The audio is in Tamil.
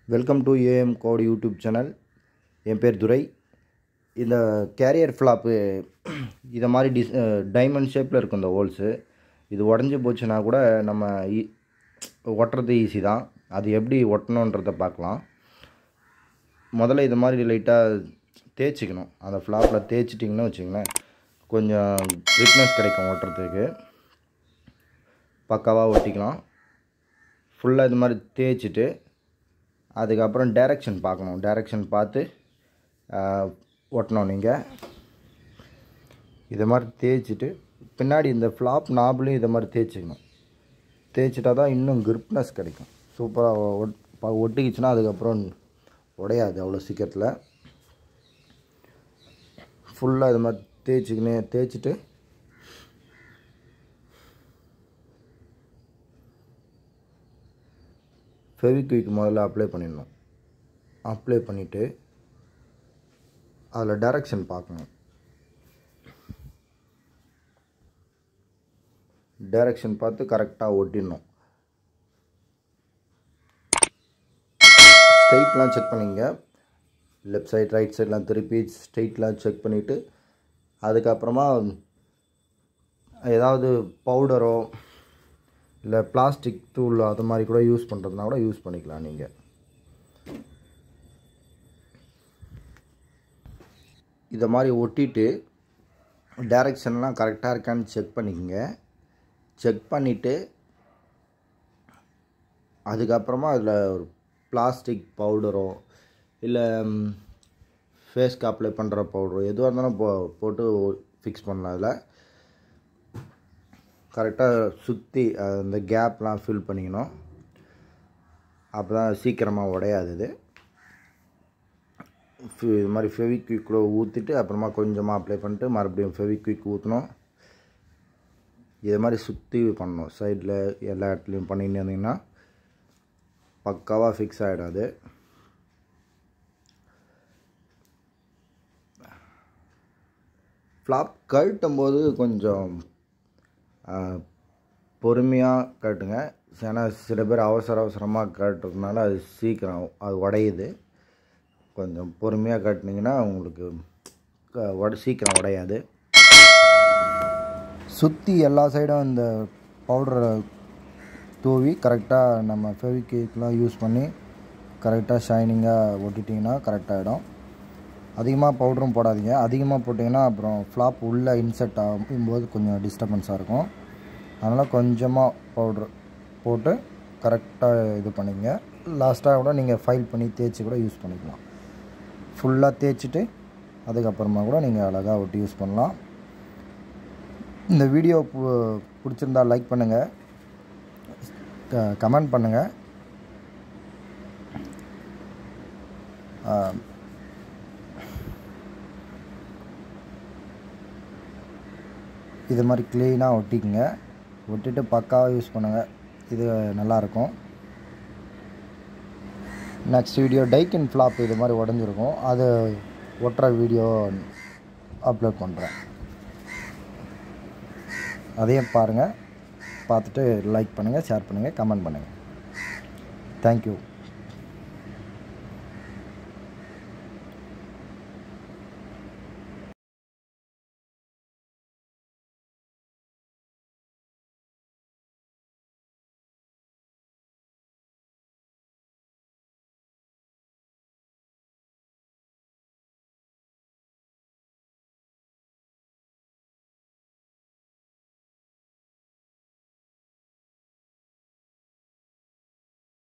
welcome to AM code YouTube channel என் பேர் துரை இந்த கேரியர் ஃப்ளாப்பு இதை மாதிரி டிஸ் டைமண்ட் ஷேப்பில் இருக்கும் இந்த ஹோல்ஸு இது உடஞ்சி போச்சுன்னா கூட நம்ம ஈ- ஒட்டுறது ஈஸி தான் அது எப்படி ஒட்டணுன்றதை பார்க்கலாம் முதல்ல இது மாதிரி லைட்டாக தேய்ச்சிக்கணும் அந்த ஃப்ளாப்பில் தேய்ச்சிட்டிங்கன்னு வச்சுங்களேன் கொஞ்சம் க்ரிப்னஸ் கிடைக்கும் ஒட்டுறதுக்கு பக்காவாக ஒட்டிக்கலாம் ஃபுல்லாக இது மாதிரி தேய்ச்சிட்டு அதுக்கப்புறம் டைரக்ஷன் பார்க்கணும் டைரக்ஷன் பார்த்து ஆஹ், ஒட்டணும் நீங்கள் இதை மாதிரி தேய்ச்சிட்டு பின்னாடி இந்த ஃப்ளாப் நாப்லையும் இதை மாதிரி தேய்ச்சிக்கணும் தேய்ச்சிட்டா தான் இன்னும் கிரிப்னஸ் கிடைக்கும் சூப்பராக ஒட் ப- ஒட்டிக்கிச்சுன்னா அதுக்கப்புறம் உடையாது அவ்வளோ சீக்கிரத்தில் ஃபுல்லாக இது மாதிரி தேய்ச்சிக்கினே தேய்ச்சிட்டு ஃபெவிக்விக் முதல்ல அப்ளை பண்ணிடணும் அப்ளை பண்ணிவிட்டு அதில் டைரக்ஷன் பார்க்கணும் டைரக்ஷன் பார்த்து கரெக்டாக ஒட்டிடணும் ஸ்ட்ரைட்லாம் செக் பண்ணிங்க லெஃப்ட் சைட் ரைட் சைட்லாம் திருப்பி ஸ்ட்ரைட்லாம் செக் பண்ணிவிட்டு அதுக்கப்புறமா ஏதாவது பவுடரோ இல்லை பிளாஸ்டிக் தூள் அது மாதிரி கூட யூஸ் பண்ணுறதுனா கூட யூஸ் பண்ணிக்கலாம் நீங்கள் இதை மாதிரி ஒட்டிட்டு டைரக்ஷன்லாம் கரெக்டாக இருக்கான்னு செக் பண்ணிக்கங்க செக் பண்ணிவிட்டு அதுக்கப்புறமா அதில் ஒரு பிளாஸ்டிக் பவுடரோ இல்லை ஃபேஸ்க்கு அப்ளை பண்ணுற பவுடரோ எதுவாக இருந்தாலும் போ போட்டு ஃபிக்ஸ் பண்ணலாம் அதில் கரெக்டாக சுற்றி அந்த கேப்லாம் ஃபில் பண்ணிக்கணும் அப்போ தான் சீக்கிரமாக உடையாது இது ஃபி- இது மாதிரி ஃபெவிக்விக் கூட ஊற்றிட்டு அப்புறமா கொஞ்சமாக அப்ளை பண்ணிட்டு மறுபடியும் ஃபெவிக்விக் ஊற்றணும் இது மாதிரி சுற்றி பண்ணணும் சைடில் எல்லா இடத்துலையும் பண்ணிட்டு இருந்தீங்கன்னா பக்காவாக ஃபிக்ஸ் ஆகிடும் அது ஃப்ளாப் கழட்டும் போது கொஞ்சம் பொறுமையாக கட்டுங்க ஏன்னா சில பேர் அவசர அவசரமாக கட்டுறதுனால அது சீக்கிரம் அது உடையுது கொஞ்சம் பொறுமையாக கட்டினீங்கன்னா உங்களுக்கு க- உட சீக்கிரம் உடையாது சுற்றி எல்லா சைடும் இந்த பவுடரை தூவி கரெக்டாக நம்ம ஃபெவிக்விக்லாம் யூஸ் பண்ணி கரெக்டாக ஷைனிங்காக ஒட்டிட்டிங்கன்னா கரெக்டாகிடும் அதிகமாக பவுடரும் போடாதீங்க அதிகமாக போட்டிங்கன்னா அப்புறம் ஃப்ளாப் உள்ளே இன்செர்ட் ஆகும்போது கொஞ்சம் டிஸ்டர்பன்ஸாக இருக்கும் அதனால் கொஞ்சமாக பவுட்ரு போட்டு கரெக்டாக இது பண்ணிக்கங்க லாஸ்ட்டாக கூட நீங்கள் ஃபைல் பண்ணி தேய்ச்சி கூட யூஸ் பண்ணிக்கலாம் ஃபுல்லாக தேய்ச்சிட்டு அதுக்கப்புறமா கூட நீங்கள் அழகாக ஒட்டி யூஸ் பண்ணலாம் இந்த வீடியோ பு- பிடிச்சிருந்தா லைக் பண்ணுங்கள் கமெண்ட் பண்ணுங்கள் இது மாதிரி க்ளீனாக ஒட்டிக்குங்க ஒட்டிட்டு பக்காவாக யூஸ் பண்ணுங்கள் இது நல்லாயிருக்கும் நெக்ஸ்ட் வீடியோ டைக்கின் ஃப்ளாப் இது மாதிரி உடஞ்சிருக்கும் அது ஒட்டுற வீடியோ அப்லோட் பண்ணுறேன் அதையும் பாருங்கள் பார்த்துட்டு லைக் பண்ணுங்கள் ஷேர் பண்ணுங்கள் கமெண்ட் பண்ணுங்கள் தேங்க்யூ